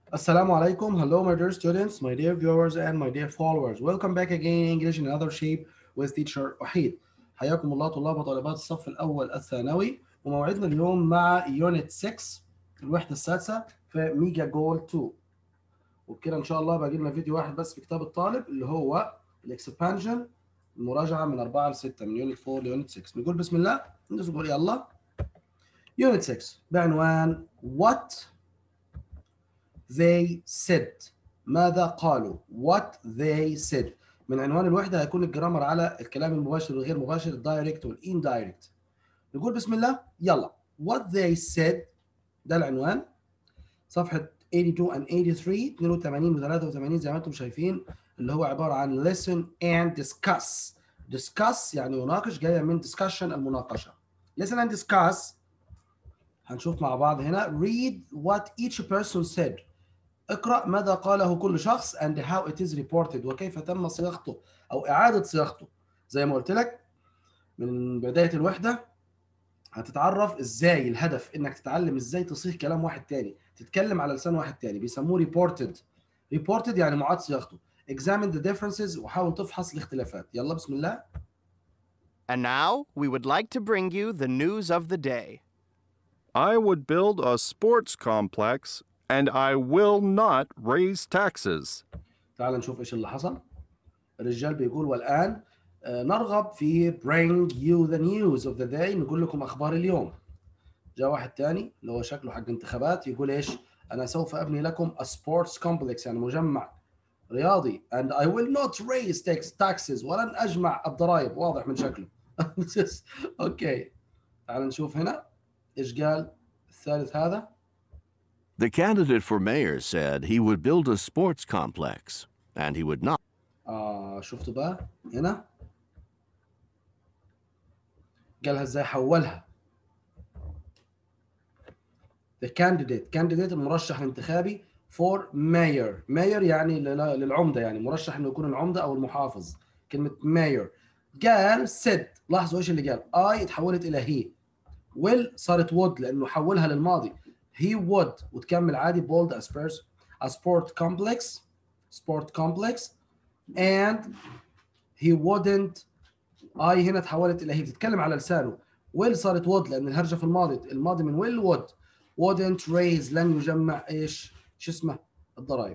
Assalamu alaikum. Hello, my dear students, my dear viewers, and my dear followers. Welcome back again in English in another shape with teacher وحيد. حياكم الله طلاب وطالبات الصف الأول الثانوي وموعدنا اليوم مع يونت 6 الوحدة السادسة في ميجا جول 2. وبكده إن شاء الله باقي لنا فيديو واحد بس في كتاب الطالب اللي هو الإكسبانشن المراجعة من 4 ل 6 من يونت 4 ليونت 6. نقول بسم الله ندوس نقول يلا. يونت 6 بعنوان What they said ماذا قالوا what they said من عنوان الوحدة هيكون الجرامر على الكلام المباشر والغير مباشر الدايركت والاندايركت نقول بسم الله يلا what they said ده العنوان صفحة 82 and 83 82 و 83 زي ما انتم شايفين اللي هو عبارة عن listen and discuss discuss يعني يناقش جاية من discussion المناقشة listen and discuss هنشوف مع بعض هنا read what each person said اقرأ ماذا قاله كل شخص and how it is reported وكيف تم صياغته أو إعادة صياغته زي ما قلت لك من بداية الوحدة هتتعرف ازاي الهدف انك تتعلم ازاي تصيغ كلام واحد تاني تتكلم على لسان واحد تاني بيسموه reported reported يعني معاد صياغته examine the differences وحاول تفحص الاختلافات يلا بسم الله And now, we would like to bring you the news of the day. I would build a sports complex and I will not raise taxes. تعال نشوف ايش اللي حصل الرجال بيقول والان آه، نرغب في bring you the news of the day نقول لكم اخبار اليوم جاء واحد تاني اللي هو شكله حق انتخابات يقول ايش انا سوف ابني لكم a sports complex يعني مجمع رياضي and I will not raise tax taxes ولن اجمع الضرائب واضح من شكله اوكي تعال نشوف هنا ايش قال الثالث هذا The candidate for mayor said he would build a sports complex and he would not آه شفتوا بقى هنا قالها ازاي حولها the candidate candidate المرشح الانتخابي for mayor mayor يعني لل- للعمدة يعني مرشح انه يكون العمدة او المحافظ كلمة mayor قال said لاحظوا ايش اللي قال I اتحولت الى he will صارت would لانه حولها للماضي he would وتكمل عادي bold a spurs a sport complex sport complex and he wouldn't I هنا تحولت الى هي بتتكلم على لسانه will صارت would لان الهرجه في الماضي الماضي من will would wouldn't raise لن يجمع ايش شو اسمه الضرائب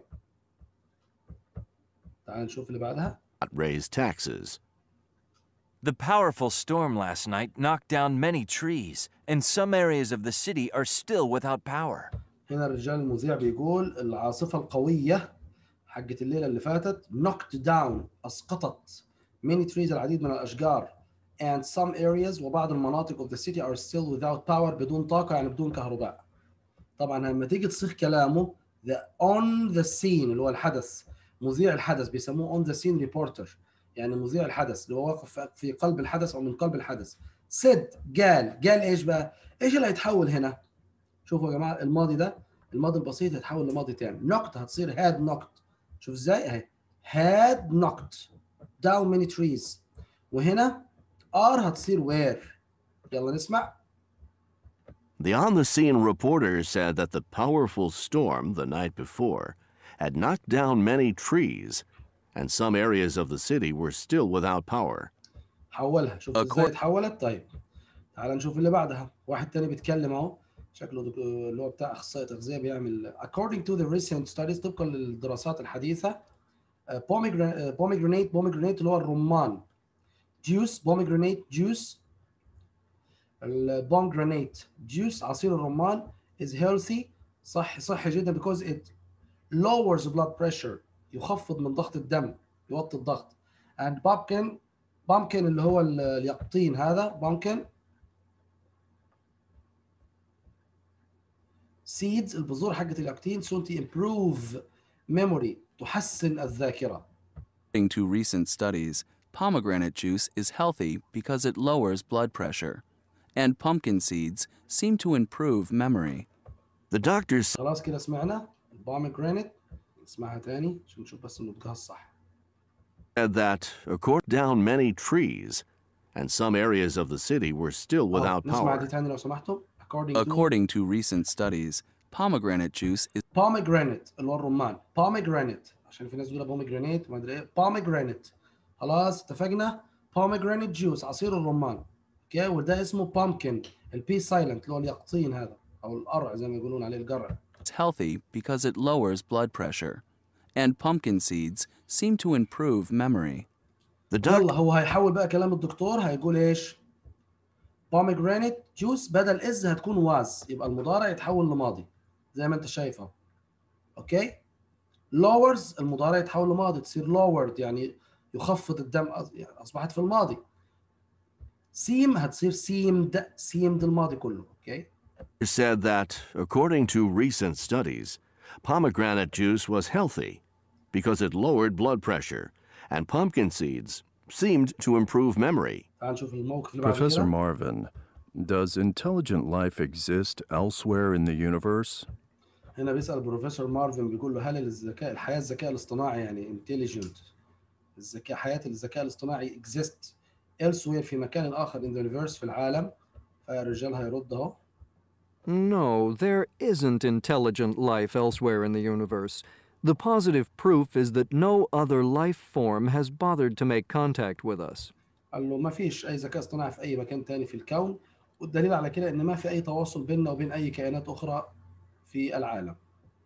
تعال نشوف اللي بعدها raise taxes. The powerful storm last night knocked down many trees, and some areas of the city are still without power. هنا الرجال المذيع بيقول العاصفه القويه حقت الليله اللي فاتت knocked down اسقطت many trees العديد من الاشجار and some areas وبعض المناطق of the city are still without power بدون طاقه يعني بدون كهرباء طبعا لما تيجي تصيغ كلامه the on the scene اللي هو الحدث مذيع الحدث بيسموه on the scene reporter يعني مذيع الحدث اللي هو واقف في قلب الحدث او من قلب الحدث said قال قال ايش بقى ايش اللي هيتحول هنا شوفوا يا جماعه الماضي ده الماضي البسيط هيتحول لماضي تاني knocked هتصير had knocked شوف ازاي اهي had knocked down many trees وهنا are هتصير where يلا نسمع The on the scene reporter said that the powerful storm the night before had knocked down many trees and some areas of the city were still without power. حولها شوف ازاي Accord- اتحولت طيب تعال نشوف اللي بعدها واحد تاني بيتكلم اهو شكله دك- اللي هو بتاع اخصائي تغذيه بيعمل according to the recent studies طبقا للدراسات الحديثه آه، pomegranate آه، pomegranate pomegranate اللي هو الرمان juice pomegranate juice البومجرانيت juice عصير الرمان is healthy صح صحي جدا because it lowers blood pressure يخفض من ضغط الدم يوطي الضغط and pumpkin pumpkin اللي هو ال- اليقطين هذا pumpkin seeds البذور حقت اليقطين soon to improve memory تحسن الذاكرة According to recent studies, pomegranate juice is healthy because it lowers blood pressure, and pumpkin seeds seem to improve memory. The doctor said خلاص كده سمعنا pomegranate نسمعها تاني عشان نشوف بس نطقها الصح that according down many trees and some areas of the city were still آه، without نسمع دي power. تاني لو سمحتوا according to According to recent studies, Pomegranate juice is pomegranate اللي هو الرمان pomegranate عشان في ناس بتقول pomegranate ما ادري ايه pomegranate خلاص اتفقنا pomegranate juice عصير الرمان اوكي وده اسمه pumpkin البي سايلنت اللي هو اليقطين هذا او القرع زي ما يقولون عليه القرع healthy because it lowers blood pressure. And pumpkin seeds seem to improve memory. The يلا doctor هو هيحول بقى كلام الدكتور هيقول ايش pomegranate juice بدل از هتكون was يبقى المضارع يتحول لماضي زي ما انت شايف اهو اوكي lowers المضارع يتحول لماضي تصير lowered يعني يخفض الدم أص- يعني اصبحت في الماضي seem هتصير seemed seemed الماضي كله اوكي said that, according to recent studies, pomegranate juice was healthy because it lowered blood pressure, and pumpkin seeds seemed to improve memory. تعال نشوف الموقف اللي بعد Professor كده. Marvin, does intelligent life exist elsewhere in the universe? هنا بيسأل بروفيسور مارفن بيقول له هل الذكاء الحياة الذكاء الاصطناعي يعني intelligent الذكاء حياة الذكاء الاصطناعي exist elsewhere في مكان آخر in the universe في العالم فالرجال هيرد اهو No, there isn't intelligent life elsewhere in the universe. The positive proof is that no other life form has bothered to make contact with us. قال له ما فيش أي ذكاء اصطناعي في أي مكان تاني في الكون والدليل على كده إن ما في أي تواصل بيننا وبين أي كائنات أخرى في العالم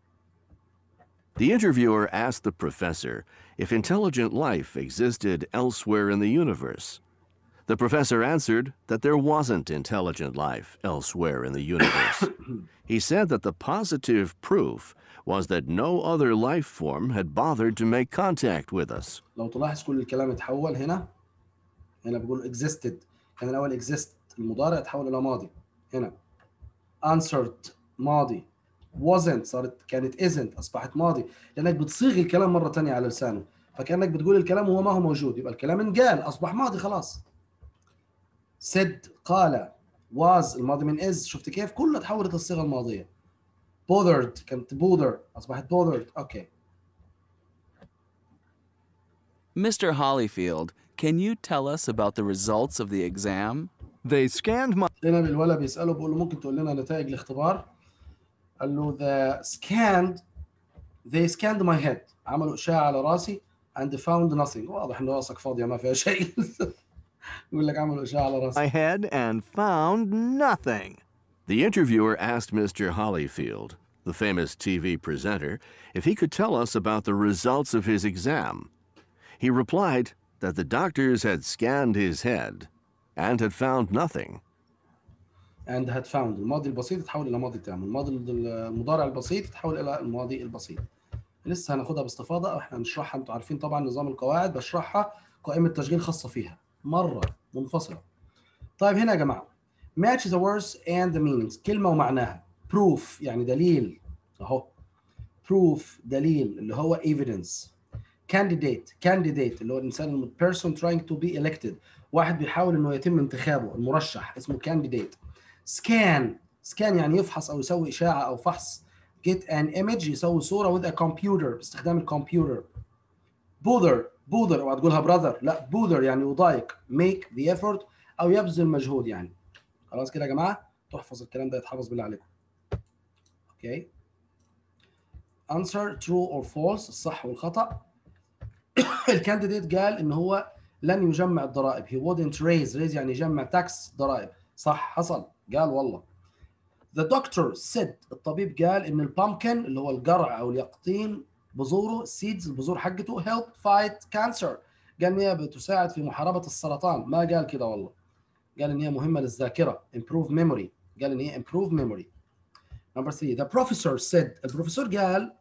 The interviewer asked the professor if intelligent life existed elsewhere in the universe. The professor answered that there wasn't intelligent life elsewhere in the universe. he said that the positive proof was that no other life form had bothered to make contact with us. لو تلاحظ كل الكلام اتحول هنا هنا بيقول existed كان الأول exist المضارع اتحول إلى ماضي هنا answered ماضي wasn't صارت كانت isn't أصبحت ماضي لأنك بتصيغ الكلام مرة تانية على لسانه فكأنك بتقول الكلام وهو ما هو موجود يبقى الكلام انقال أصبح ماضي خلاص said قال was الماضي من is شفت كيف كله تحولت الصيغة الماضية bothered كانت bother أصبحت bothered أوكي Mr. Hollyfield, can you tell us about the results of the exam? They scanned my هنا الولد بيسأله بيقول له ممكن تقول لنا نتائج الاختبار قال له the scanned they scanned my head عملوا إشاعة على راسي and found nothing واضح إن راسك فاضية ما فيها شيء يقول لك عملوا إشاعة على راسي my head and found nothing. The interviewer asked Mr. Hollyfield, the famous TV presenter, if he could tell us about the results of his exam. He replied that the doctors had scanned his head and had found nothing. and had found الماضي البسيط يتحول إلى ماضي تام الماضي المضارع البسيط يتحول إلى الماضي البسيط لسه هناخدها باستفاضة احنا هنشرحها انتوا عارفين طبعا نظام القواعد بشرحها قائمة تشغيل خاصة فيها مرة منفصلة طيب هنا يا جماعة match the words and the meanings كلمة ومعناها proof يعني دليل اهو proof دليل اللي هو evidence candidate candidate اللي هو الانسان الم- person trying to be elected واحد بيحاول انه يتم انتخابه المرشح اسمه candidate scan scan يعني يفحص او يسوي اشاعه او فحص get an image يسوي صوره with a computer باستخدام الكمبيوتر bother bother اوعى تقولها brother لا bother يعني يضايق make the effort او يبذل مجهود يعني خلاص كده يا جماعه تحفظ الكلام ده يتحفظ بالله عليكم اوكي answer true or false الصح والخطا الكانديديت قال ان هو لن يجمع الضرائب he wouldn't raise raise يعني يجمع tax ضرائب صح حصل قال والله the doctor said الطبيب قال ان البامكن اللي هو القرع او اليقطين بذوره seeds البذور حقته help fight cancer قال ان هي بتساعد في محاربه السرطان ما قال كده والله قال ان هي مهمه للذاكره improve memory قال ان هي improve memory number three the professor said البروفيسور قال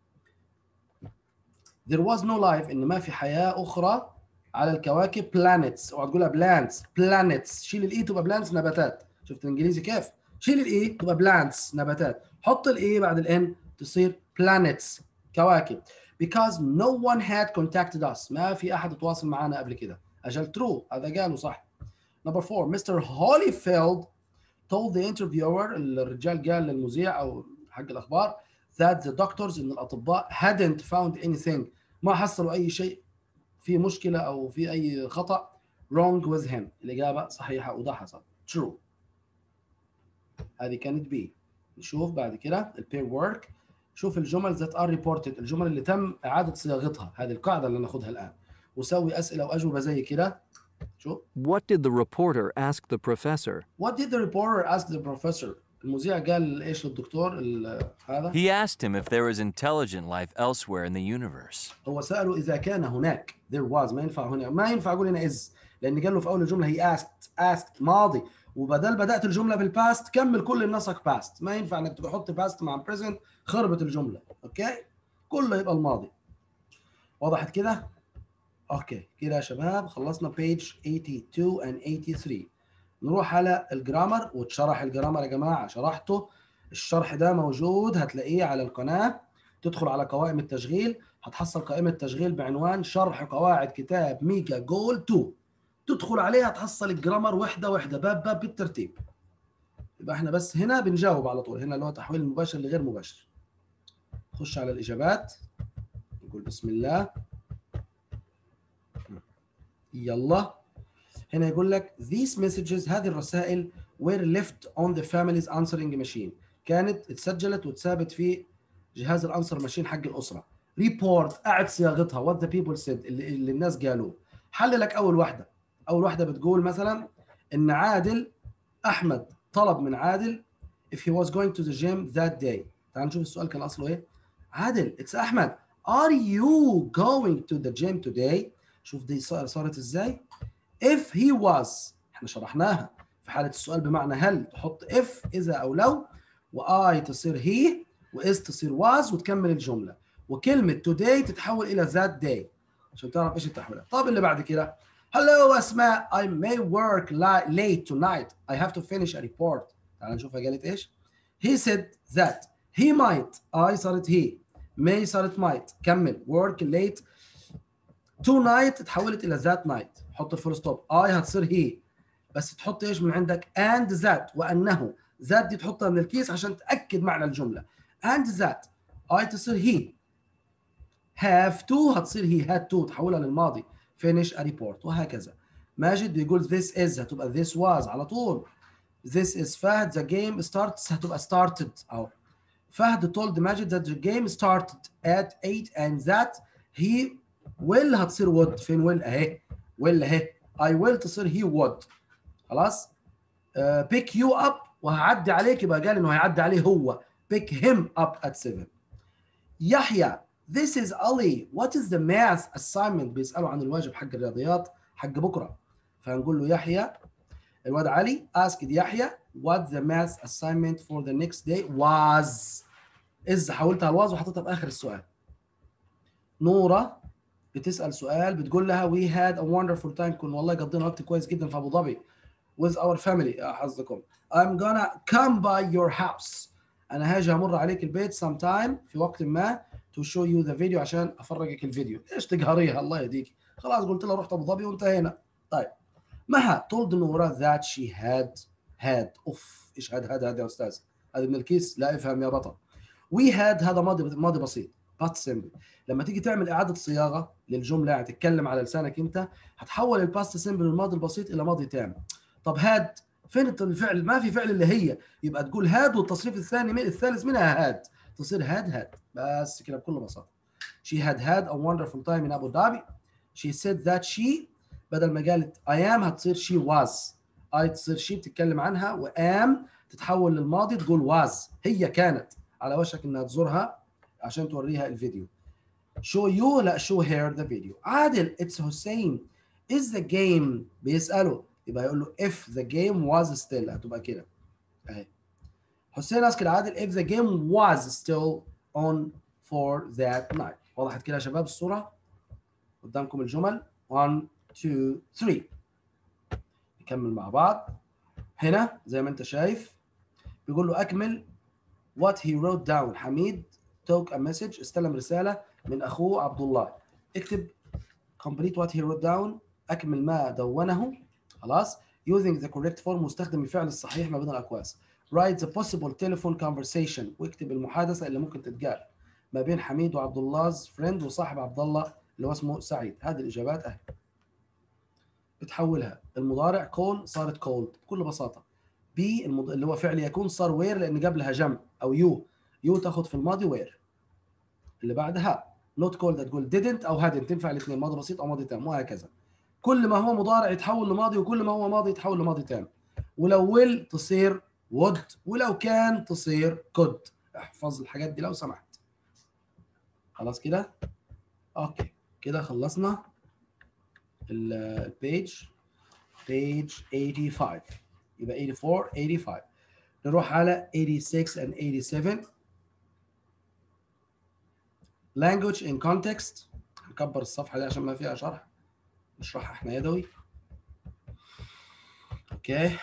there was no life ان ما في حياه اخرى على الكواكب planets اوعى تقولها plants planets شيل الاي تبقى plants نباتات شفت الانجليزي كيف شيل الاي تبقى plants نباتات حط الاي بعد الان تصير planets كواكب because no one had contacted us ما في احد تواصل معنا قبل كده اجل true هذا قالوا صح number four Mr. Holyfield told the interviewer الرجال قال للمذيع او حق الاخبار that the doctors ان الاطباء hadn't found anything ما حصلوا اي شيء في مشكله او في اي خطا wrong with him الاجابه صحيحه وده حصل true هذه كانت B نشوف بعد كده البير ورك شوف الجمل ذات ار ريبورتد الجمل اللي تم اعاده صياغتها هذه القاعده اللي ناخدها الان وسوي اسئله واجوبه زي كده شوف What did the reporter ask the professor? What did the reporter ask the professor المذيع قال ايش للدكتور ال- هذا He asked him if there was intelligent life elsewhere in the universe. هو سأله إذا كان هناك there was ما ينفع هنا ما ينفع أقول هنا is لأن قال له في أول الجملة هي asked asked ماضي وبدل بدأت الجملة بالباست كمل كل النسق باست ما ينفع إنك تحط باست مع present خربت الجملة أوكي كله يبقى الماضي وضحت كده أوكي كده يا شباب خلصنا page 82 and 83 نروح على الجرامر وتشرح الجرامر يا جماعة شرحته الشرح ده موجود هتلاقيه على القناة تدخل على قوائم التشغيل هتحصل قائمة تشغيل بعنوان شرح قواعد كتاب ميجا جول 2 تدخل عليها تحصل الجرامر وحدة وحدة باب باب بالترتيب يبقى احنا بس هنا بنجاوب على طول هنا اللي هو تحويل المباشر لغير مباشر نخش على الإجابات نقول بسم الله يلا هنا يقول لك these messages هذه الرسائل were left on the family's answering machine كانت اتسجلت واتثابت في جهاز الانسر ماشين حق الاسره ريبورت اعد صياغتها وات ذا بيبل سيد اللي, اللي الناس قالوه حل لك اول واحده اول واحده بتقول مثلا ان عادل احمد طلب من عادل if he was going to the gym that day تعال نشوف السؤال كان اصله ايه عادل اتس احمد are you going to the gym today شوف دي صار- صارت ازاي if he was احنا شرحناها في حاله السؤال بمعنى هل تحط if اذا او لو واي تصير هي واز تصير was وتكمل الجمله وكلمه today تتحول الى that day عشان تعرف ايش التحويلات طب اللي بعد كده hello اسماء I may work li- late tonight I have to finish a report تعال نشوفها قالت ايش he said that he might I صارت he may صارت might كمل work late tonight تحولت الى that night حط الفول ستوب I هتصير he بس تحط ايش من عندك and that وانه that دي تحطها من الكيس عشان تاكد معنى الجمله and that I تصير he have to هتصير he had to تحولها للماضي finish a report وهكذا ماجد بيقول this is هتبقى this was على طول this is فهد the game starts هتبقى started أو فهد told ماجد that the game started at 8 and that he will هتصير would فين will اهي will اهي I will تصير he would خلاص uh, pick you up وهعدي عليك يبقى قال انه هيعدي عليه هو pick him up at 7 يحيى this is Ali what is the math assignment بيسألوا عن الواجب حق الرياضيات حق بكرة فهنقول له يحيى الواد علي asked يحيى what the math assignment for the next day was إذا حولتها الواز وحطيتها بآخر السؤال نورة بتسأل سؤال بتقول لها we had a wonderful time كنا والله قضينا وقت كويس جدا في أبو ظبي with our family يا حظكم I'm gonna come by your house أنا هاجي أمر عليك البيت sometime في وقت ما to show you the video عشان أفرجك الفيديو إيش تقهريها الله يهديك خلاص قلت لها رحت أبو ظبي وانتهينا طيب مها told نورة that she had had أوف إيش هاد هذا هذا يا أستاذ هذا من الكيس لا افهم يا بطل we had هذا ماضي ماضي بسيط but simple لما تيجي تعمل إعادة صياغة للجملة يعني تتكلم على لسانك أنت هتحول الباست سيمبل من الماضي البسيط إلى ماضي تام طب هاد فين الفعل ما في فعل اللي هي يبقى تقول هاد والتصريف الثاني من الثالث منها هاد تصير هاد هاد بس كده بكل بساطة she had had a wonderful time in Abu Dhabi she said that she بدل ما قالت I am هتصير she was I تصير she بتتكلم عنها و am تتحول للماضي تقول was هي كانت على وشك انها تزورها عشان توريها الفيديو show you لا show her the video عادل it's حسين is the game بيسأله يبقى يقول له if the game was still هتبقى كده اهي حسين اسكت عادل if the game was still on for that night وضحت كده يا شباب الصورة قدامكم الجمل 1 2 3 نكمل مع بعض هنا زي ما انت شايف بيقول له اكمل what he wrote down حميد took a message استلم رسالة من أخوه عبد الله اكتب complete what he wrote down أكمل ما دونه خلاص using the correct form مستخدم الفعل الصحيح ما بين الأقواس write the possible telephone conversation واكتب المحادثة اللي ممكن تتقال ما بين حميد وعبد الله's friend وصاحب عبد الله اللي هو اسمه سعيد هذه الإجابات أهي بتحولها المضارع call صارت called بكل بساطة بي المض... اللي هو فعل يكون صار وير لان قبلها جمع او يو يو تاخذ في الماضي وير اللي بعدها نوت كولد تقول didn't او hadn't تنفع الاثنين ماضي بسيط او ماضي تام وهكذا كل ما هو مضارع يتحول لماضي وكل ما هو ماضي يتحول لماضي تام ولو will تصير would ولو كان تصير could احفظ الحاجات دي لو سمحت خلاص كده اوكي كده خلصنا البيج بيج 85 يبقى 84 85 نروح على 86 and 87 language in context هنكبر الصفحة دي عشان ما فيها شرح نشرحها احنا يدوي اوكي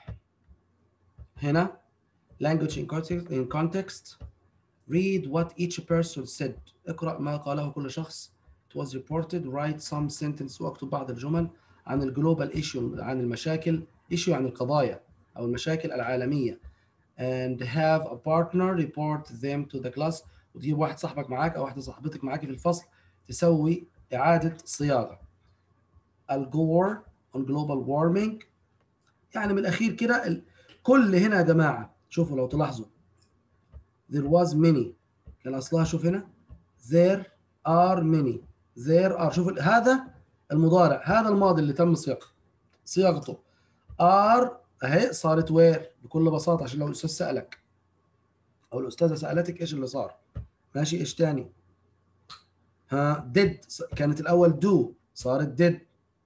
هنا language in context in context read what each person said اقرأ ما قاله كل شخص it was reported write some sentence واكتب بعض الجمل عن الجلوبال issue عن المشاكل issue عن القضايا أو المشاكل العالمية and have a partner report them to the class وتجيب واحد صاحبك معاك أو واحدة صاحبتك معاك في الفصل تسوي إعادة صياغة الجور on global warming يعني من الأخير كده ال- كل هنا يا جماعة شوفوا لو تلاحظوا there was many كان أصلها شوف هنا there are many there are شوف ال- هذا المضارع هذا الماضي اللي تم صياغته صياغته are اهي صارت وير بكل بساطة عشان لو الأستاذ سألك أو الأستاذة سألتك إيش اللي صار ماشي إيش تاني ها did كانت الأول do صارت did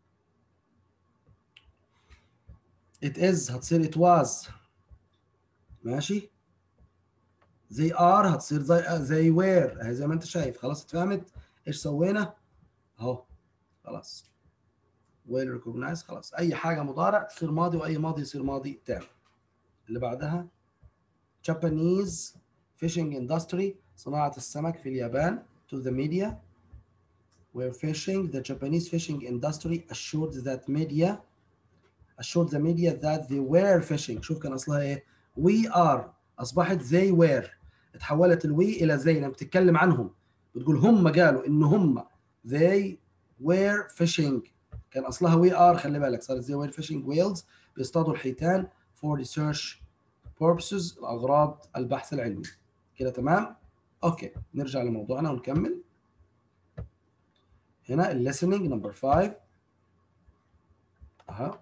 it is هتصير it was ماشي they are هتصير زي they were اهي زي ما انت شايف خلاص اتفهمت ايش سوينا اهو خلاص well recognized خلاص اي حاجه مضارع تصير ماضي واي ماضي يصير ماضي تام اللي بعدها Japanese fishing industry صناعه السمك في اليابان to the media where fishing the Japanese fishing industry assured that media assured the media that they were fishing شوف كان اصلها ايه we are اصبحت they were اتحولت الوي الى زي لما بتتكلم عنهم بتقول هم قالوا ان هم they were fishing كان اصلها we are خلي بالك صارت they were fishing whales بيصطادوا الحيتان for research purposes لاغراض البحث العلمي كده تمام اوكي نرجع لموضوعنا ونكمل هنا الليسننج نمبر 5 اها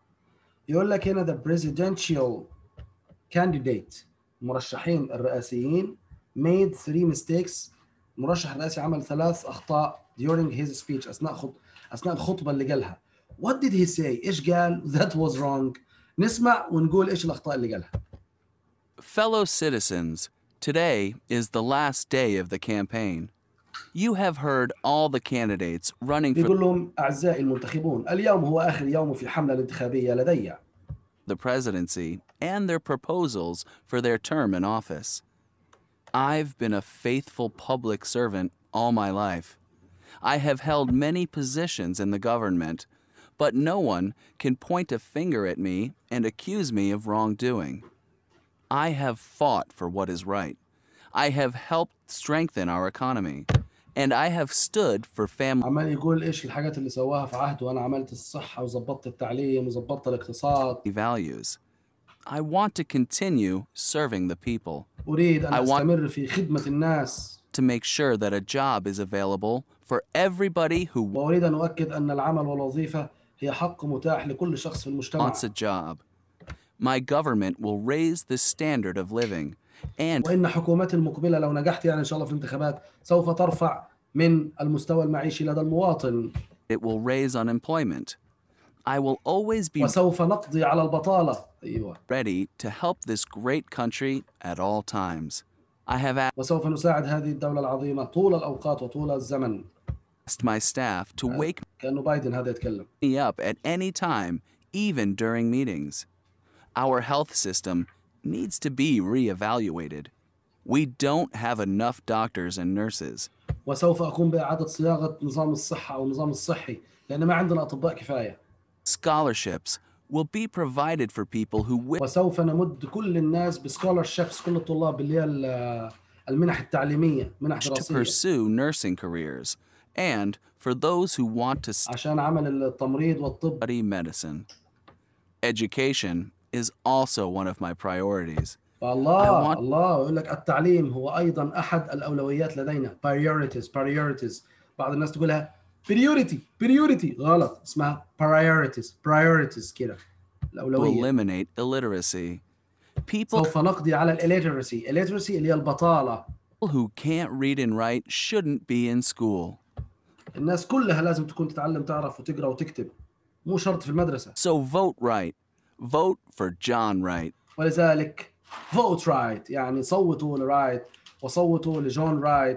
يقول لك هنا the presidential candidate المرشحين الرئاسيين made three mistakes المرشح الرئاسي عمل ثلاث اخطاء during his speech اثناء خط... اثناء الخطبه اللي قالها what did he say ايش قال that was wrong نسمع ونقول ايش الاخطاء اللي قالها Fellow citizens, today is the last day of the campaign. You have heard all the candidates running for بيقول لهم اعزائي المنتخبون اليوم هو اخر يوم في الحمله الانتخابيه لدي the presidency and their proposals for their term in office. I've been a faithful public servant all my life. I have held many positions in the government, but no one can point a finger at me and accuse me of wrongdoing. I have fought for what is right. I have helped strengthen our economy, and I have stood for family. عمال يقول ايش الحاجات اللي سواها في عهده انا عملت الصحه وظبطت التعليم وظبطت الاقتصاد values. I want to continue serving the people اريد ان I want- استمر في خدمه الناس to make sure that a job is available for everybody who واريد ان اؤكد ان العمل والوظيفه هي حق متاح لكل شخص في المجتمع wants a job. My government will raise the standard of living and وان حكومتي المقبله لو نجحت يعني ان شاء الله في الانتخابات سوف ترفع من المستوى المعيشي لدى المواطن it will raise unemployment. I will always be وسوف نقضي على البطاله ايوه ready to help this great country at all times. I have وسوف نساعد هذه الدوله العظيمه طول الاوقات وطول الزمن asked my staff to wake كانه بايدن هذا يتكلم me up at any time, even during meetings. Our health system needs to be reevaluated. We don't have enough doctors and nurses. وسوف اقوم باعاده صياغه نظام الصحه او النظام الصحي لان ما عندنا اطباء كفايه Scholarships will be provided for people who wish وسوف نمد كل الناس بسكولرشيبس كل الطلاب اللي هي ال- المنح التعليميه منح to دراسيه pursue nursing careers, and for those who want to عشان عمل التمريض والطب study medicine. Education is also one of my priorities. الله want- الله يقول لك التعليم هو ايضا احد الاولويات لدينا priorities priorities بعض الناس تقولها priority priority غلط اسمها priorities priorities كده To الاولويه eliminate illiteracy. People سوف نقضي على illiteracy illiteracy اللي هي البطاله who can't read and write shouldn't be in school. الناس كلها لازم تكون تتعلم تعرف وتقرا وتكتب مو شرط في المدرسه So vote right. Vote for John Wright. ولذلك vote right يعني صوتوا لرايت وصوتوا لجون رايت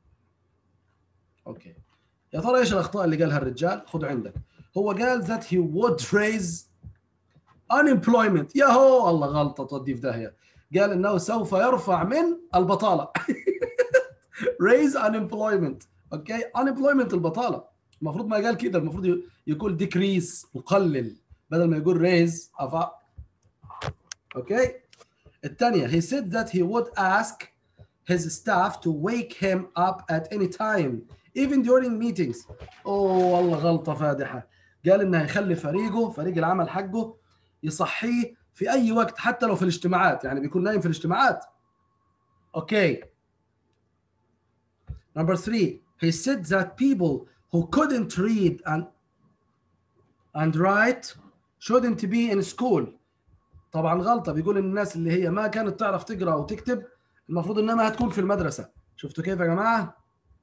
اوكي يا ترى ايش الاخطاء اللي قالها الرجال خذ عندك هو قال that he would raise unemployment ياهو الله غلطه تودي في داهيه قال انه سوف يرفع من البطاله raise unemployment اوكي unemployment البطاله المفروض ما قال كده المفروض ي- يقول decrease مقلل بدل ما يقول raise أفا اوكي الثانيه he said that he would ask his staff to wake him up at any time even during meetings اوه والله غلطه فادحه قال انه يخلي فريقه فريق العمل حقه يصحيه في اي وقت حتى لو في الاجتماعات يعني بيكون نايم في الاجتماعات اوكي number three he said that people who couldn't read and and write shouldn't be in school طبعا غلطه بيقول ان الناس اللي هي ما كانت تعرف تقرا وتكتب المفروض انها ما هتكون في المدرسه شفتوا كيف يا جماعه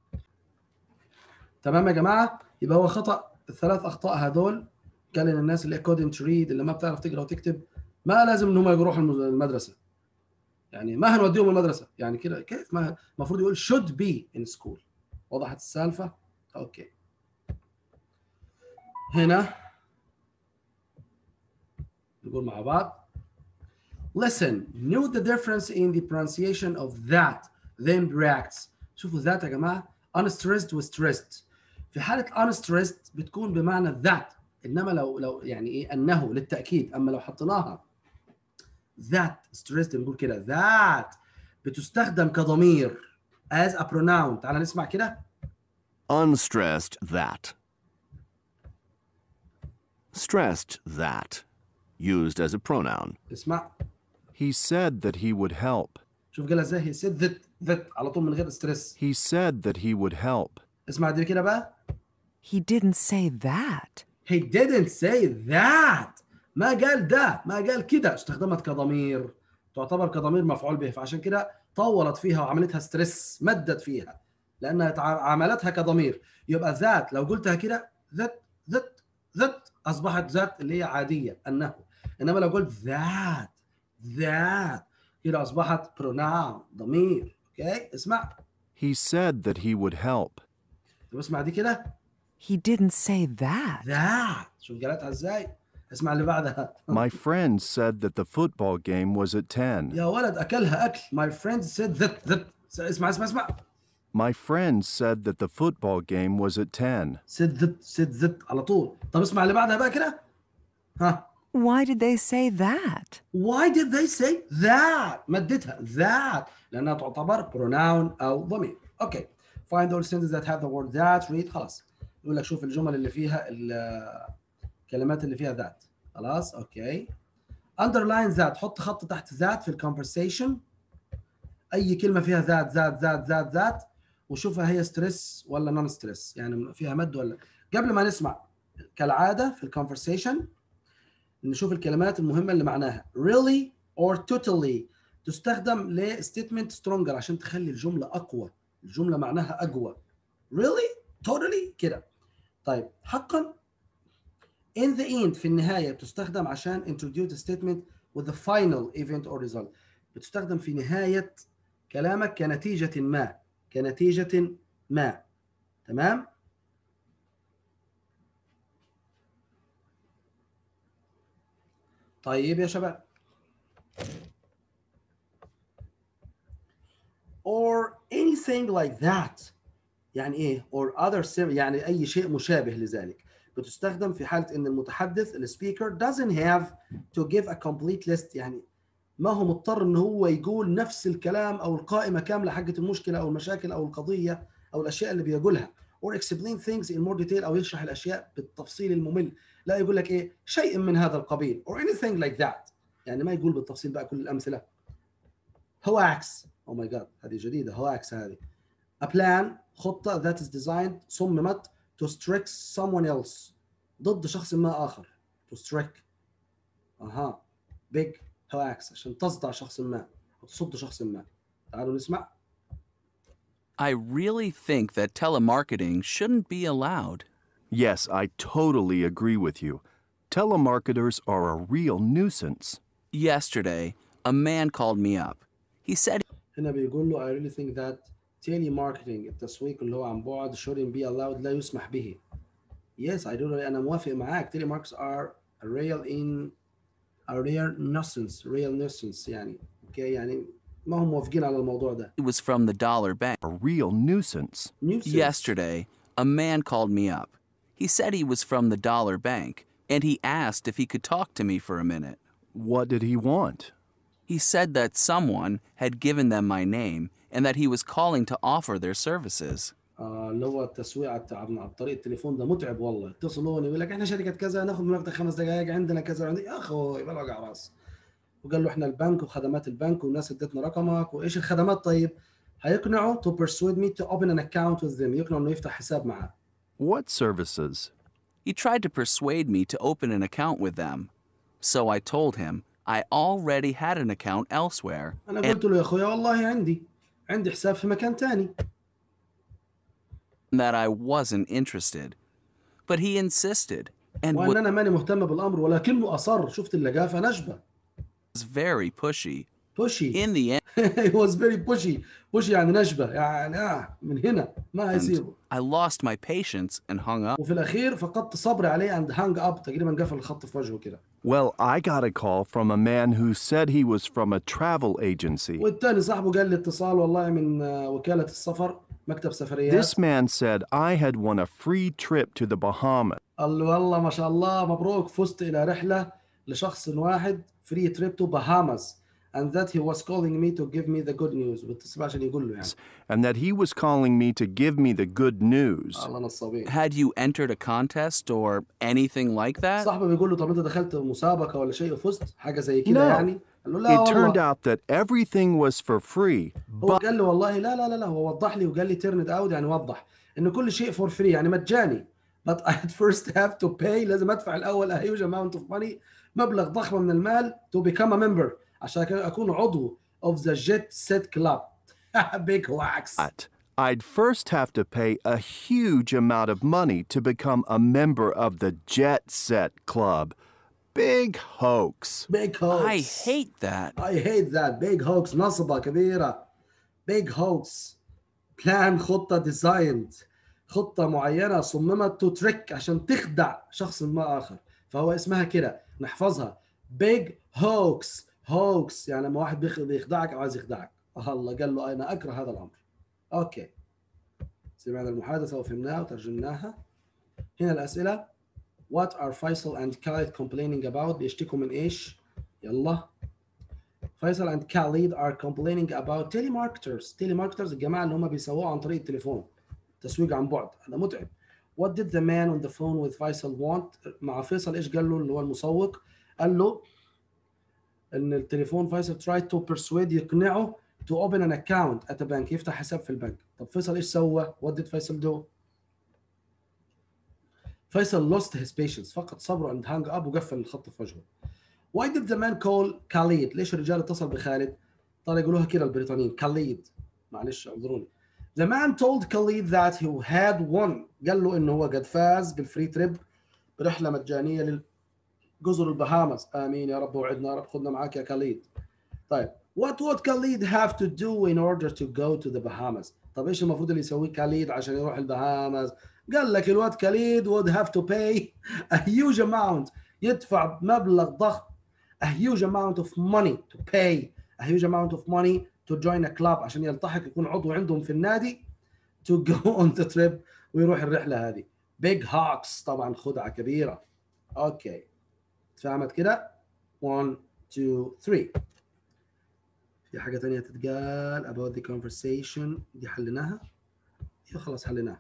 تمام يا جماعه يبقى هو خطا الثلاث اخطاء هدول قال ان الناس اللي couldn't read اللي ما بتعرف تقرا وتكتب ما لازم ان هم يروحوا الم- المدرسه يعني ما هنوديهم المدرسه يعني كده كيف ما المفروض يقول should be in school وضحت السالفه اوكي هنا نقول مع بعض listen note the difference in the pronunciation of that then reacts شوفوا ذات يا جماعه unstressed و stressed في حاله unstressed بتكون بمعنى that انما لو لو يعني ايه انه للتاكيد اما لو حطيناها that stressed نقول كده that بتستخدم كضمير as a pronoun تعال نسمع كده Unstressed that. Stressed that. Used as a pronoun. اسمع He said that he would help. شوف قالها ازاي هي said that that على طول من غير ستريس He said that he would help. اسمع دي كده بقى He didn't say that. He didn't say that ما قال ده ما قال كده استخدمت كضمير تعتبر كضمير مفعول به فعشان كده طولت فيها وعملتها ستريس مدت فيها لانها تع- عملتها كضمير يبقى ذات لو قلتها كده ذات ذات ذات اصبحت ذات اللي هي عاديه انه انما لو قلت ذات ذات كده اصبحت pronoun ضمير اوكي اسمع He said that he would help. طب اسمع دي كده He didn't say that. ذات شوف قالتها ازاي اسمع اللي بعدها My friend said that the football game was at 10. يا ولد اكلها اكل my friend said that that اسمع اسمع اسمع My friend said that the football game was at 10. said that said that على طول طب اسمع اللي بعدها بقى كده ها Why did they say that? why did they say that مدتها that لانها تعتبر pronoun او ضمير اوكي find all sentences that have the word that read خلاص يقول لك شوف الجمل اللي فيها ال- الكلمات اللي فيها that خلاص اوكي underline that حط خط تحت that في الكونفرسيشن اي كلمه فيها that that that that that وشوفها هي ستريس ولا نون ستريس يعني فيها مد ولا قبل ما نسمع كالعاده في الكونفرسيشن نشوف الكلمات المهمه اللي معناها really or totally تستخدم لستيتمنت سترونجر عشان تخلي الجمله اقوى الجمله معناها اقوى really totally كده طيب حقا in the end في النهايه بتستخدم عشان introduce a statement with the final event or result بتستخدم في نهايه كلامك كنتيجه ما كنتيجه ما تمام طيب يا شباب or anything like that يعني ايه or other sim يعني اي شيء مشابه لذلك بتستخدم في حاله ان المتحدث السبيكر doesn't have to give a complete list يعني ما هو مضطر ان هو يقول نفس الكلام او القائمه كامله حقت المشكله او المشاكل او القضيه او الاشياء اللي بيقولها or explain things in more detail او يشرح الاشياء بالتفصيل الممل لا يقول لك ايه شيء من هذا القبيل or anything like that يعني ما يقول بالتفصيل بقى كل الامثله هواكس او ماي جاد هذه جديده هواكس هذه a plan خطه that is designed صممت to strike someone else ضد شخص ما اخر to strike اها big هواكس عشان تصدع شخص ما او تصد شخص ما تعالوا نسمع I really think that telemarketing shouldn't be allowed. Yes, I totally agree with you. Telemarketers are a real nuisance. Yesterday, a man called me up. He said هنا بيقول له I really think that telemarketing التسويق اللي هو عن بعد shouldn't be allowed لا يسمح به. Yes, I do أنا موافق معاك. Telemarketers are a real in a real nuisance, real nuisance يعني اوكي يعني ما هم موافقين على الموضوع ده. he was from the dollar bank. A real nuisance. Nuisance. Yesterday, a man called me up. He said he was from the dollar bank and he asked if he could talk to me for a minute. What did he want? He said that someone had given them my name and that he was calling to offer their services. آه اللي هو التسويق على عن عن طريق التليفون ده متعب والله يتصلون يقول لك احنا شركه كذا ناخذ من وقتك خمس دقائق عندنا كذا عندي يا اخوي بلا وجع راس وقال له احنا البنك وخدمات البنك والناس ادتنا رقمك وايش الخدمات طيب هيقنعه to persuade me to open an account with them يقنعه انه يفتح حساب معاه What services? He tried to persuade me to open an account with them. So I told him I already had an account elsewhere انا and قلت له يا اخويا والله عندي عندي حساب في مكان تاني that I wasn't interested. But he insisted and وان was انا ماني مهتم بالامر ولكنه اصر شفت اللقافه نشبه very pushy. pushy In the end, he was very pushy pushy يعني نشبه يعني اه من هنا ما هيسيبه I lost my patience and hung up. وفي الاخير فقدت صبري عليه and hung up تقريبا قفل الخط في وجهه كده Well, I got a call from a man who said he was from a travel agency. والتاني صاحبه قال لي اتصال والله من آه، وكاله السفر مكتب سفريات This man said I had won a free trip to the Bahamas. قال له والله ما شاء الله مبروك فزت الى رحله لشخص واحد فري تريب تو بهاماز and that he was calling me to give me the good news باتصل عشان يقول له يعني and that he was calling me to give me the good news. الله نصابين Had you entered a contest or anything like that? صاحبه بيقول له طب انت دخلت مسابقه ولا شيء وفزت حاجه زي كده No. يعني قال له لا It turned والله out that everything was for free, هو قال له والله لا لا لا لا هو وضح لي وقال لي تيرن اوت يعني وضح انه كل شيء فور فري يعني مجاني but I at first have to pay لازم ادفع الاول a huge amount of money مبلغ ضخم من المال to become a member عشان اكون عضو of the Jet Set Club big wax but I'd first have to pay a huge amount of money to become a member of the Jet Set Club. Big hoax. big hoax I hate that. I hate that big hoax نصبة كبيرة big hoax plan خطة designed خطة معينة صممت to trick عشان تخدع شخص ما آخر فهو اسمها كده نحفظها big hoax hoax يعني لما واحد بيخ- بيخدعك أو عايز يخدعك آه الله قال له أنا أكره هذا الأمر أوكي سمعنا المحادثة وفهمناها وترجمناها هنا الأسئلة What are Faisal and Khalid complaining about بيشتكوا من إيش يلا فيصل and Khalid are complaining about telemarketers telemarketers الجماعة اللي هم بيسووها عن طريق التليفون تسويق عن بعد هذا متعب What did the man on the phone with فيصل want مع فيصل ايش قال له اللي هو المسوق قال له ان التليفون فيصل tried to persuade يقنعه to open an account at a bank يفتح حساب في البنك طب فيصل ايش سوى what did فيصل do فيصل lost his patience فقد صبره and hung up وقفل الخط في وجهه Why did the man call Khalid؟ ليش الرجال اتصل بخالد؟ ترى يقولوها كده البريطانيين خالد معلش اعذروني. The man told Khalid that he had won قال له انه هو قد فاز بالفري تريب برحله مجانيه لجزر البهاماس امين يا رب وعدنا يا رب خدنا معاك يا خالد. طيب what would Khalid have to do in order to go to the Bahamas؟ طب ايش المفروض اللي يسويه خالد عشان يروح البهاماس؟ قال لك الواد خالد would have to pay a huge amount يدفع مبلغ ضخم a huge amount of money to pay a huge amount of money to join a club عشان يلتحق يكون عضو عندهم في النادي to go on the trip ويروح الرحله هذه big hawks طبعا خدعه كبيره اوكي فهمت كده 1 2 3 في حاجه ثانيه تتقال about the conversation دي حليناها دي خلاص حليناها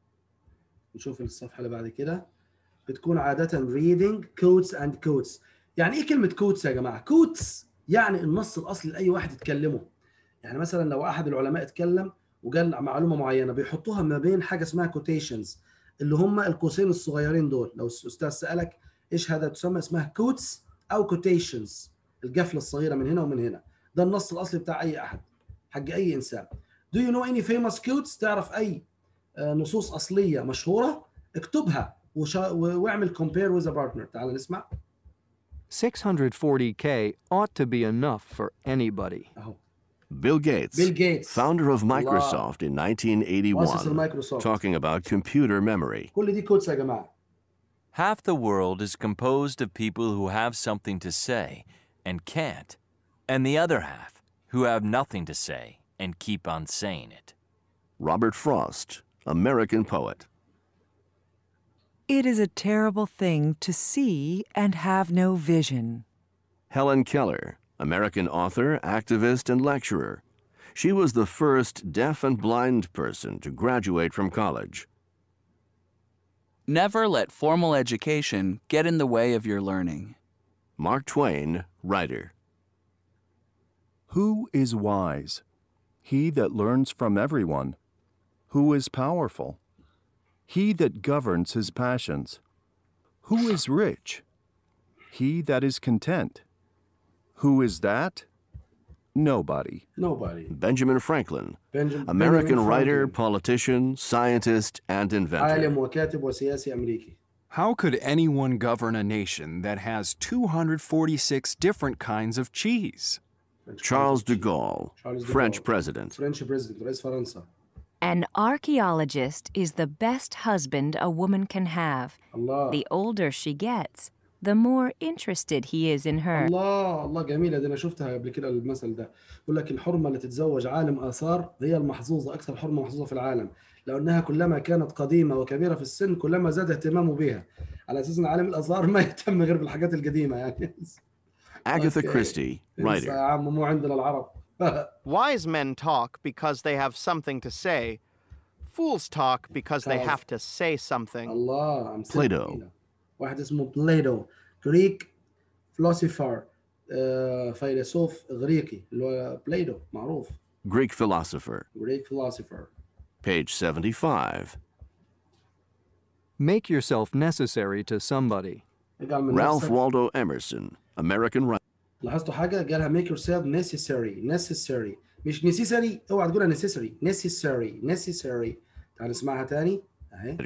نشوف الصفحه اللي بعد كده بتكون عاده reading quotes and quotes يعني ايه كلمه كوتس يا جماعه كوتس يعني النص الاصلي لاي واحد يتكلمه يعني مثلا لو احد العلماء اتكلم وقال معلومه معينه بيحطوها ما بين حاجه اسمها كوتيشنز اللي هم القوسين الصغيرين دول لو الاستاذ سالك ايش هذا تسمى اسمها كوتس او كوتيشنز القفله الصغيره من هنا ومن هنا ده النص الاصلي بتاع اي احد حق اي انسان Do you know any famous quotes تعرف اي آه، نصوص اصليه مشهوره اكتبها وشا... واعمل compare with a partner تعال نسمع 640K ought to be enough for anybody. اهو Bill Gates, Bill Gates. founder of Microsoft in مؤسس 1981, المايكروسوفت talking about computer memory. كل دي كوتس يا جماعه Half the world is composed of people who have something to say and can't, and the other half who have nothing to say and keep on saying it. Robert Frost, American poet. It is a terrible thing to see and have no vision. Helen Keller, American author, activist, and lecturer. She was the first deaf and blind person to graduate from college. Never let formal education get in the way of your learning. Mark Twain, writer. Who is wise? He that learns from everyone. Who is powerful? He that governs his passions. Who is rich? He that is content. Who is that? Nobody. nobody Benjamin Franklin, Benjamin American Benjamin writer, Franklin. politician, scientist, and inventor. عالم وكاتب وسياسي امريكي How could anyone govern a nation that has 246 different kinds of cheese? Charles de Gaulle, Charles de French Gaulle. president. فرنش بريزيدنت رئيس فرنسا An archaeologist is the best husband a woman can have. الله The older she gets, the more interested he is in her. الله الله جميله دي انا شفتها قبل كده المثل ده يقول لك الحرمه اللي تتزوج عالم اثار هي المحظوظه اكثر حرمه محظوظه في العالم لانها كلما كانت قديمه وكبيره في السن كلما زاد اهتمامه بها على اساس ان عالم الاثار ما يهتم غير بالحاجات القديمه يعني Agatha Okay. Christie, انسى يا writer. عم مو عندنا العرب Wise men talk because they have something to say. Fools talk because they Because- have to say something. الله أمثلة بليتو. جميلة. واحد اسمه بليتو جريك فلوسيفر آه، فيلسوف اغريقي اللي هو بليتو معروف Greek philosopher. جريك فلوسيفر Page 75. Make yourself necessary to somebody. اجعل من Ralph نفسك Waldo Emerson, American writer. لاحظتوا حاجه قالها make yourself necessary necessary مش necessary اوعى تقولها necessary necessary necessary تعال نسمعها تاني اهي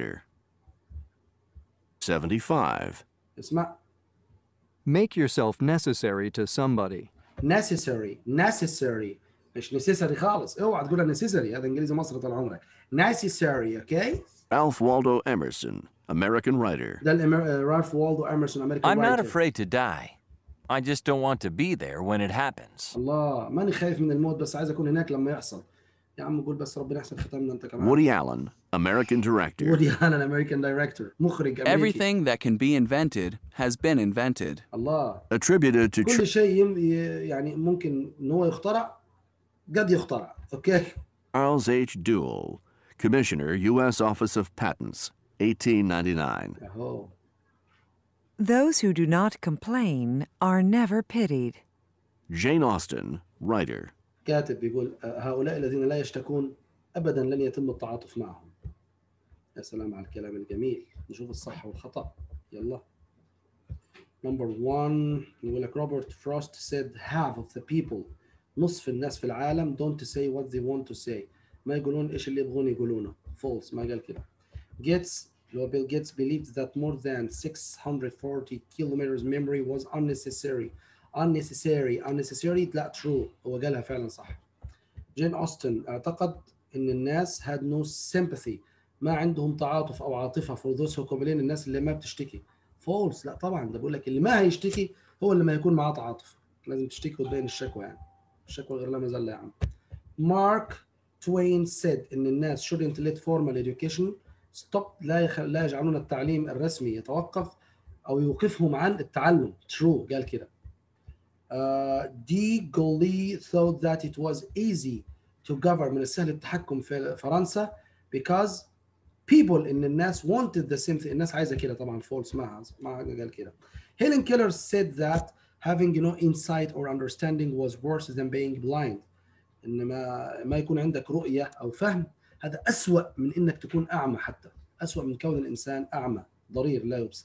75. اسمع Make yourself necessary to somebody. necessary necessary مش necessary خالص اوعى تقولها necessary هذا انجليزي مصري طال عمرك necessary اوكي Ralph Waldo Emerson, American writer. ده الأمر... آه، رالف والدو اميرسون امريكان I'm not writer. afraid to die. I just don't want to be there when it happens. الله ماني خايف من الموت بس عايز اكون هناك لما يحصل يا عم قول بس ربنا يحسن ختامنا انت كمان Woody Allen, American director. وودي الن امريكان دايركتور مخرج امريكي Everything that can be invented has been invented. الله Attributed to كل شيء يم... ي- يعني ممكن ان هو يخترع قد يخترع اوكي Charles H. Dewell, Commissioner, U.S. Office of Patents, 1899. اهو Those who do not complain are never pitied. Jane Austen, writer. كاتب بيقول آه، هؤلاء الذين لا يشتكون ابدا لن يتم التعاطف معهم يا سلام على الكلام الجميل نشوف الصح والخطا يلا نمبر 1 يقول لك روبرت فروست said half of the people نصف الناس في العالم don't say what they want to say ما يقولون ايش اللي يبغون يقولونه false ما قال كده Gates اللي هو بيل جيتس believed that more than 640 kilometers memory was unnecessary unnecessary unnecessary لا true هو قالها فعلا صح جين أوستن اعتقد ان الناس had no sympathy ما عندهم تعاطف او عاطفه for those who complain الناس اللي ما بتشتكي فولس لا طبعا ده بقول لك اللي ما هيشتكي هو اللي ما يكون معاه تعاطف لازم تشتكي وتبين الشكوى يعني الشكوى غير لا مزله يا عم مارك توين said ان الناس shouldn't let formal education stop لا يخ... لا يجعلون التعليم الرسمي يتوقف او يوقفهم عن التعلم true قال كده uh, دي جولي thought that it was easy to govern من السهل التحكم في فرنسا because people ان الناس wanted the same thing الناس عايزه كده طبعا false ما ما قال كده Helen Keller said that having you know insight or understanding was worse than being blind ان ما ما يكون عندك رؤيه او فهم هذا أسوأ من انك تكون اعمى حتى أسوأ من كون الانسان اعمى ضرير لا يبصر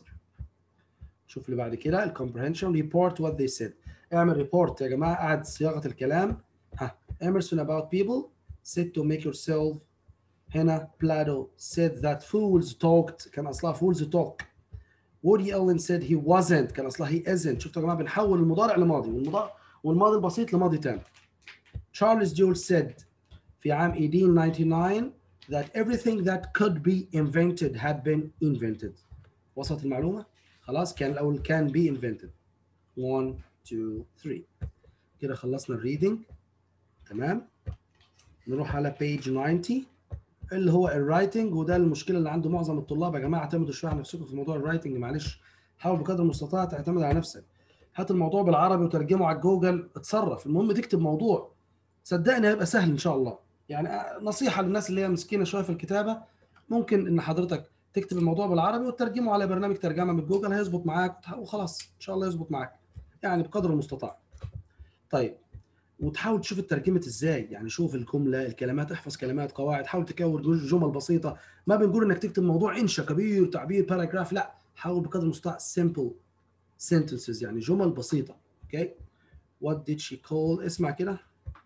شوف اللي بعد كده الكومبريهنشن ريبورت وات they said اعمل ريبورت يا جماعه قاعد صياغه الكلام ها Emerson about people said to make yourself هنا بلاتو said that fools talked كان اصلها fools talk وودي ألين said he wasn't كان اصلها he isn't شفتوا يا جماعه بنحول المضارع لماضي والمضارع والماضي البسيط لماضي تام Charles Joule said في عام 1899 that everything that could be invented had been invented وصلت المعلومه خلاص كان الاول كان be invented 1 2 3 كده خلصنا الريدنج تمام نروح على page 90 اللي هو الرايتنج وده المشكله اللي عنده معظم الطلاب يا جماعه اعتمدوا شويه على نفسكم في موضوع الرايتنج معلش حاول بقدر المستطاع تعتمد على نفسك هات الموضوع بالعربي وترجمه على جوجل اتصرف المهم تكتب موضوع صدقني هيبقى سهل ان شاء الله يعني نصيحه للناس اللي هي مسكينه شويه في الكتابه ممكن ان حضرتك تكتب الموضوع بالعربي وتترجمه على برنامج ترجمه من جوجل هيظبط معاك وخلاص ان شاء الله يظبط معاك يعني بقدر المستطاع طيب وتحاول تشوف الترجمه ازاي يعني شوف الجمله الكلمات احفظ كلمات قواعد حاول تكون جمل بسيطه ما بنقول انك تكتب موضوع انشا كبير تعبير باراجراف لا حاول بقدر المستطاع simple sentences يعني جمل بسيطه اوكي what did she call اسمع كده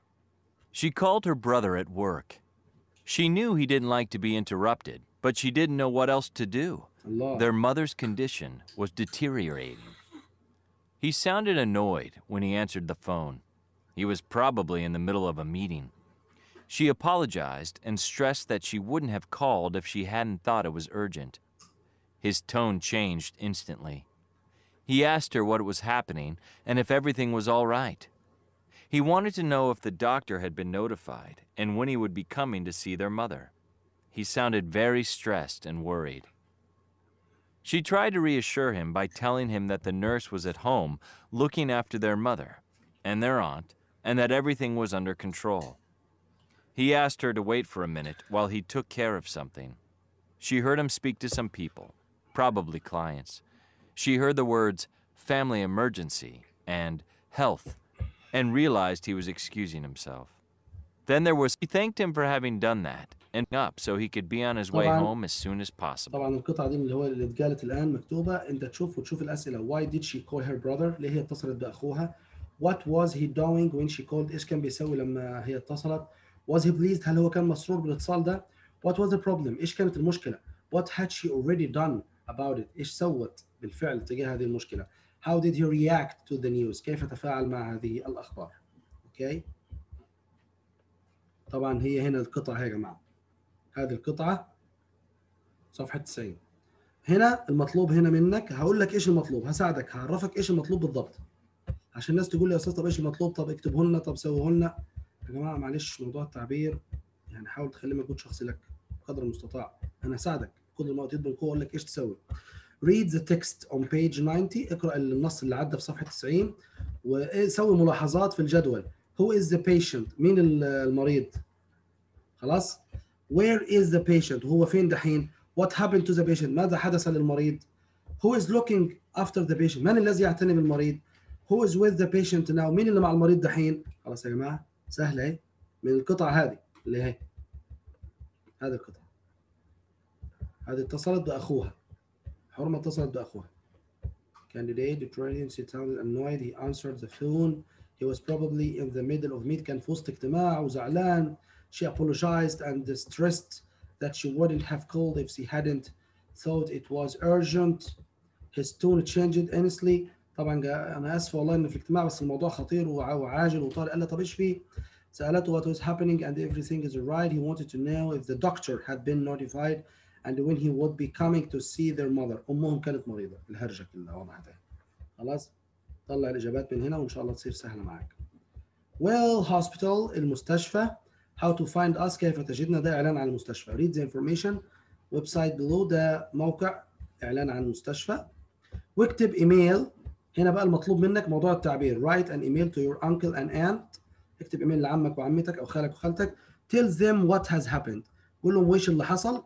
She called her brother at work. She knew he didn't like to be interrupted, but she didn't know what else to do. Allah. Their mother's condition was deteriorating. He sounded annoyed when he answered the phone. He was probably in the middle of a meeting. She apologized and stressed that she wouldn't have called if she hadn't thought it was urgent. His tone changed instantly. He asked her what was happening and if everything was all right. He wanted to know if the doctor had been notified and when he would be coming to see their mother. He sounded very stressed and worried. She tried to reassure him by telling him that the nurse was at home looking after their mother and their aunt and that everything was under control. He asked her to wait for a minute while he took care of something. She heard him speak to some people, probably clients. She heard the words family emergency and health and realized he was excusing himself. Then there was, he thanked him for having done that and up so he could be on his way طبعاً- home as soon as possible. طبعا القطعه دي اللي هو اللي اتقالت الان مكتوبه انت تشوف وتشوف الاسئله why did she call her brother ليه هي اتصلت باخوها what was he doing when she called ايش كان بيسوي لما هي اتصلت was he pleased هل هو كان مسرور بالاتصال ده what was the problem ايش كانت المشكله what had she already done about it ايش سوت بالفعل تجاه هذه المشكله how did he react to the news كيف تفاعل مع هذه الاخبار اوكي طبعا هي هنا القطعه هي يا جماعه هذه القطعه صفحه 90 هنا المطلوب هنا منك هقول لك ايش المطلوب هساعدك هعرفك ايش المطلوب بالضبط عشان الناس تقول لي يا استاذ طب ايش المطلوب طب اكتبه لنا طب سويه لنا يا جماعه معلش موضوع التعبير يعني حاول تخليه مجهود شخصي لك قدر المستطاع انا هساعدك كل ما اوتيت بالقوه اقول لك ايش تسوي read the text on page 90 اقرا النص اللي عدى في صفحه 90 وسوي ملاحظات في الجدول who is the patient مين ال- المريض خلاص where is the patient هو فين دحين what happened to the patient ماذا حدث للمريض who is looking after the patient من الذي يعتني بالمريض who is with the patient now مين اللي مع المريض دحين خلاص يا جماعه سهله اهي من القطعه هذه اللي هي هذه القطعه هذه اتصلت باخوها حرمه اتصلت باخوها candidate the trainee she sounded annoyed he answered the phone he was probably in the middle of meet كان في وسط اجتماع وزعلان she apologized and stressed that she wouldn't have called if she hadn't thought it was urgent his tone changed honestly طبعا جا- انا اسف والله انه في الاجتماع بس الموضوع خطير وع- وعاجل وطارئ قال لها طب ايش في؟ سالته what was happening and everything is alright he wanted to know if the doctor had been notified and when he would be coming to see their mother امهم كانت مريضه الهرجه كلها وضعت اهي. خلاص طلع الاجابات من هنا وان شاء الله تصير سهله معاك well hospital المستشفى how to find us كيف تجدنا ده اعلان عن المستشفى read the information ويب سايت below ده موقع اعلان عن المستشفى واكتب ايميل هنا بقى المطلوب منك موضوع التعبير write an email to your uncle and aunt اكتب ايميل لعمك وعمتك او خالك وخالتك tell them what has happened قول لهم ويش اللي حصل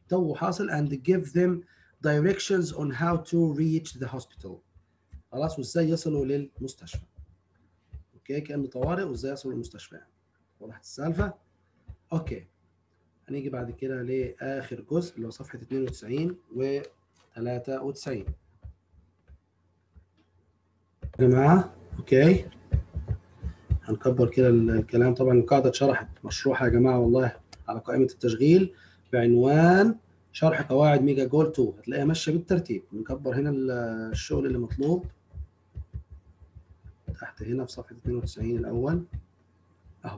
تو حاصل and give them directions on how to reach the hospital خلاص وازاي يصلوا للمستشفى اوكي كانه طوارئ وازاي يصلوا للمستشفى وضحت السالفه اوكي هنيجي بعد كده لاخر جزء اللي هو صفحه 92 و 93 يا جماعه اوكي هنكبر كده الكلام طبعا القاعده اتشرحت مشروحه يا جماعه والله على قائمه التشغيل بعنوان شرح قواعد ميجا جول 2 هتلاقيها ماشيه بالترتيب نكبر هنا الشغل اللي مطلوب تحت هنا في صفحه 92 الاول اهو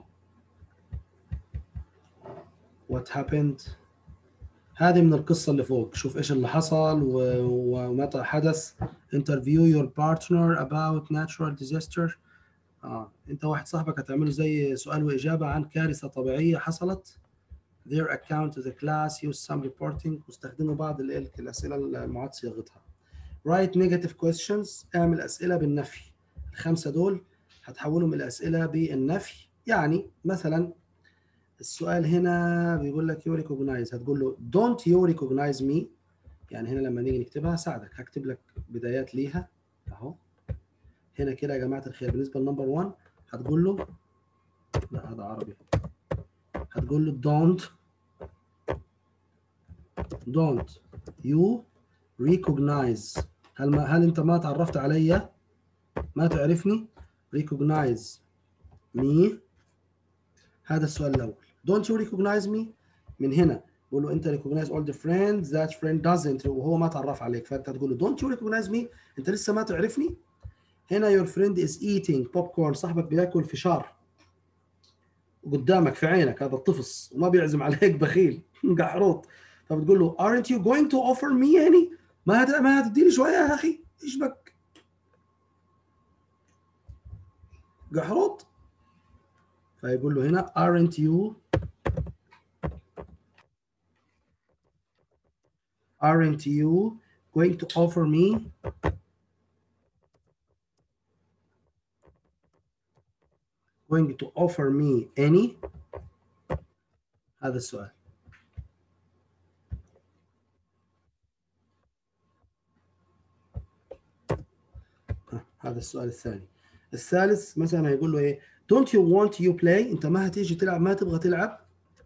what happened هذه من القصة اللي فوق شوف ايش اللي حصل و- ومتى حدث interview your partner about natural disaster اه انت واحد صاحبك هتعمله زي سؤال واجابة عن كارثة طبيعية حصلت their account to the class use some reporting واستخدموا بعض ال- ال- الأسئلة المعاد صياغتها write negative questions اعمل أسئلة بالنفي الخمسة دول هتحولهم إلى أسئلة بالنفي يعني مثلا السؤال هنا بيقول لك you recognize هتقول له don't you recognize me يعني هنا لما نيجي نكتبها ساعدك هكتب لك بدايات ليها اهو هنا كده يا جماعه الخير بالنسبه لنمبر 1 هتقول له لا هذا عربي هتقول له don't don't you recognize هل ما هل انت ما تعرفت عليا ما تعرفني recognize me هذا السؤال الاول don't you recognize me من هنا بقول له انت recognize all the friends that friend doesn't وهو ما تعرف عليك فانت تقول له don't you recognize me انت لسه ما تعرفني هنا your friend is eating popcorn صاحبك بياكل فشار قدامك في عينك هذا الطفص وما بيعزم عليك بخيل قحروط فبتقول له aren't you going to offer me يعني ما هت... ما هتديني شويه يا اخي ايش بك قحروط فيقول له هنا aren't you aren't you going to offer me going to offer me any هذا السؤال ها، هذا السؤال الثاني الثالث مثلا هيقول له ايه don't you want you play انت ما هتيجي تلعب ما تبغى تلعب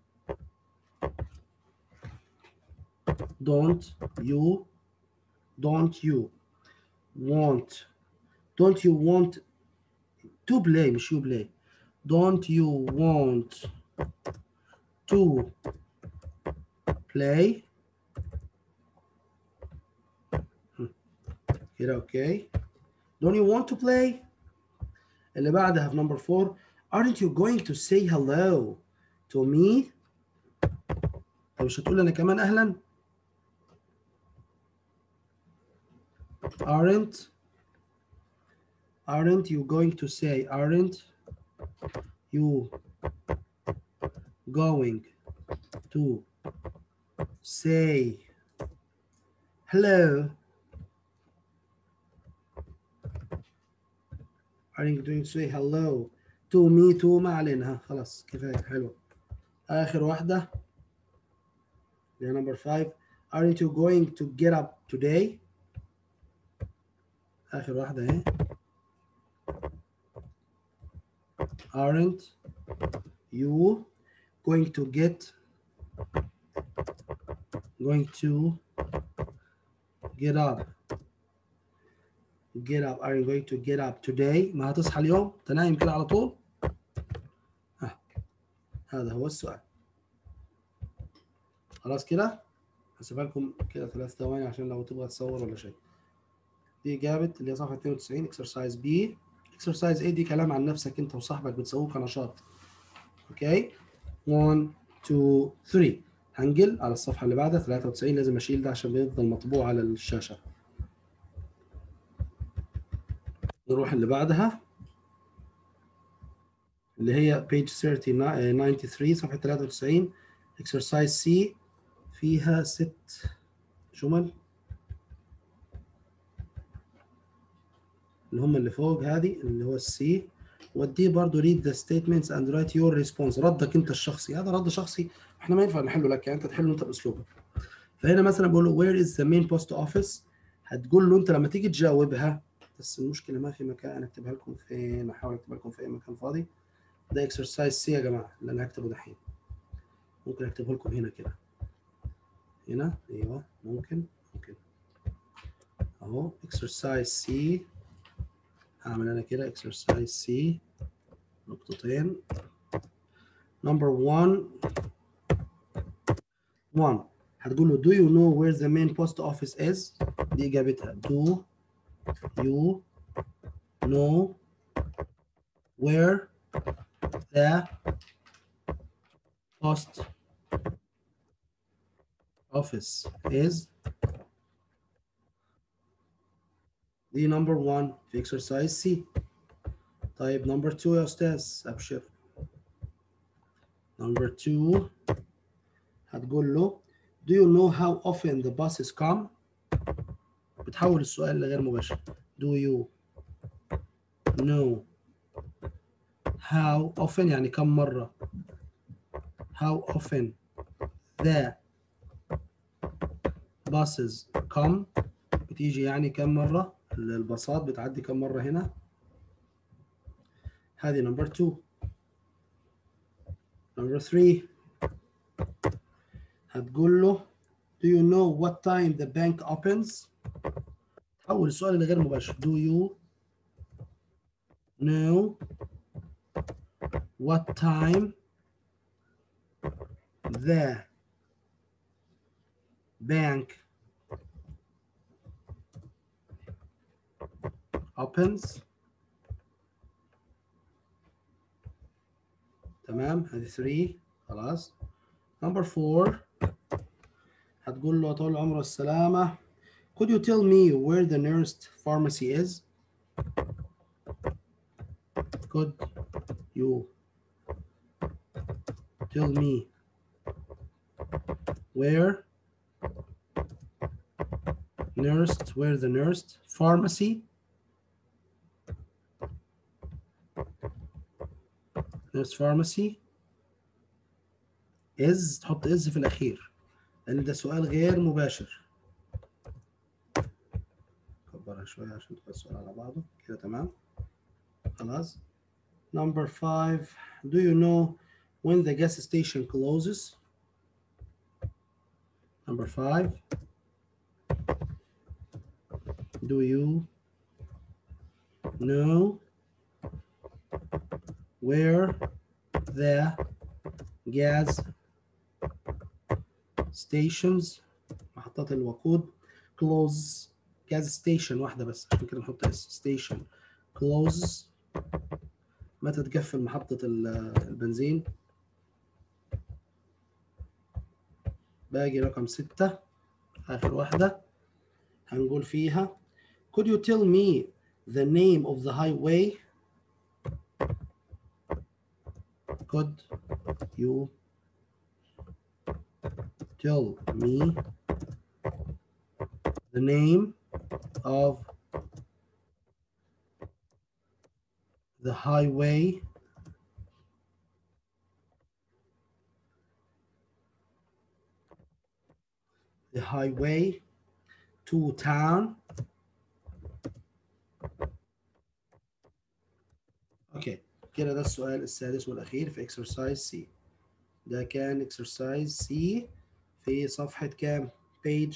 don't you don't you want don't you want to play مش you play don't you want to play هم. كده اوكي don't you want to play اللي بعدها في number four aren't you going to say hello to me طب مش هتقول انا كمان اهلا aren't aren't you going to say aren't you going to say hello are you going to say hello to me to ما علينا ها خلاص كفايه حلو اخر واحده اللي هي number five aren't you going to get up today اخر واحده اهي aren't you going to get going to get up get up are you going to get up today ما هتصحى اليوم تنايم كده على طول ها. هذا هو السؤال خلاص كده هسيبها لكم كده ثلاث ثواني عشان لو تبغى تصور ولا شيء دي إجابة اللي هي صفحة 92 اكسرسايز بي اكسرسايز ايه دي كلام عن نفسك انت وصاحبك بتسووه كنشاط اوكي 1 2 3 هنقل على الصفحة اللي بعدها 93 لازم اشيل ده عشان بيفضل مطبوع على الشاشة نروح اللي بعدها اللي هي page 30 آه، 93 صفحة 93 exercise C فيها ست جمل اللي هم اللي فوق هذه اللي هو السي ودي برضو read the statements and write your response ردك انت الشخصي هذا رد شخصي احنا ما ينفع نحله لك يعني انت تحله انت باسلوبك فهنا مثلا بقول له where is the main post office هتقول له انت لما تيجي تجاوبها بس المشكله ما في مكان اكتبها لكم فين احاول اكتبها لكم في اي مكان فاضي ده اكسرسايز سي يا جماعه اللي انا هكتبه دحين ممكن اكتبه لكم هنا كده هنا ايوه ممكن ممكن اهو اكسرسايز سي هعمل انا كده اكسرسايز سي نقطتين نمبر 1 1 هتقول له do you know where the main post office is دي اجابتها do you know where the post office is دي نمبر 1 في اكسرسايز سي طيب نمبر 2 يا استاذ ابشر نمبر 2 هتقول له do you know how often the buses come بتحول السؤال لغير مباشر do you know how often يعني كم مرة how often the buses come بتيجي يعني كم مرة الباصات بتعدي كم مرة هنا هذه نمبر 2 نمبر 3 هتقول له do you know what time the bank opens حول السؤال لغير مباشر do you know what time the bank opens تمام هذه 3 خلاص نمبر 4 هتقول له طول العمر والسلامة could you tell me where the nearest pharmacy is could you tell me where nearest where the nearest pharmacy nearest pharmacy is تحط is في الأخير لأن ده سؤال غير مباشر كبرها شوية عشان تبقى السؤال على بعضه كده تمام خلاص number five do you know when the gas station closes number five do you know where the gas stations محطات الوقود close gas station واحدة بس عشان كده نحط اس station closes متى تقفل محطة البنزين باقي رقم ستة آخر واحدة هنقول فيها could you tell me the name of the highway could you tell me the name of the highway the highway to town اوكي كده ده السؤال السادس والاخير في exercise C ده كان exercise C في صفحة كام page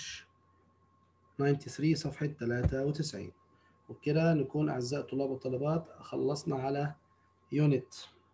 93 صفحة 93 وبكده نكون أعزائي الطلاب والطالبات خلصنا على يونت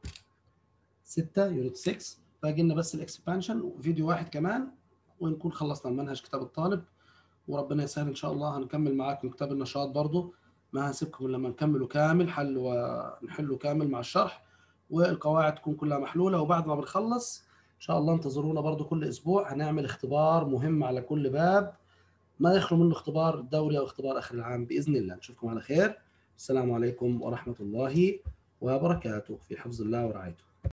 6 يونت 6 باقي لنا بس الاكسبانشن وفيديو واحد كمان ونكون خلصنا المنهج كتاب الطالب وربنا يسهل ان شاء الله هنكمل معاكم كتاب النشاط برضو ما هنسيبكم لما نكمله كامل حل ونحله كامل مع الشرح والقواعد تكون كلها محلوله وبعد ما بنخلص ان شاء الله انتظرونا برضو كل اسبوع هنعمل اختبار مهم على كل باب ما يخلو منه اختبار الدوري او اختبار اخر العام باذن الله نشوفكم على خير السلام عليكم ورحمه الله وبركاته في حفظ الله ورعايته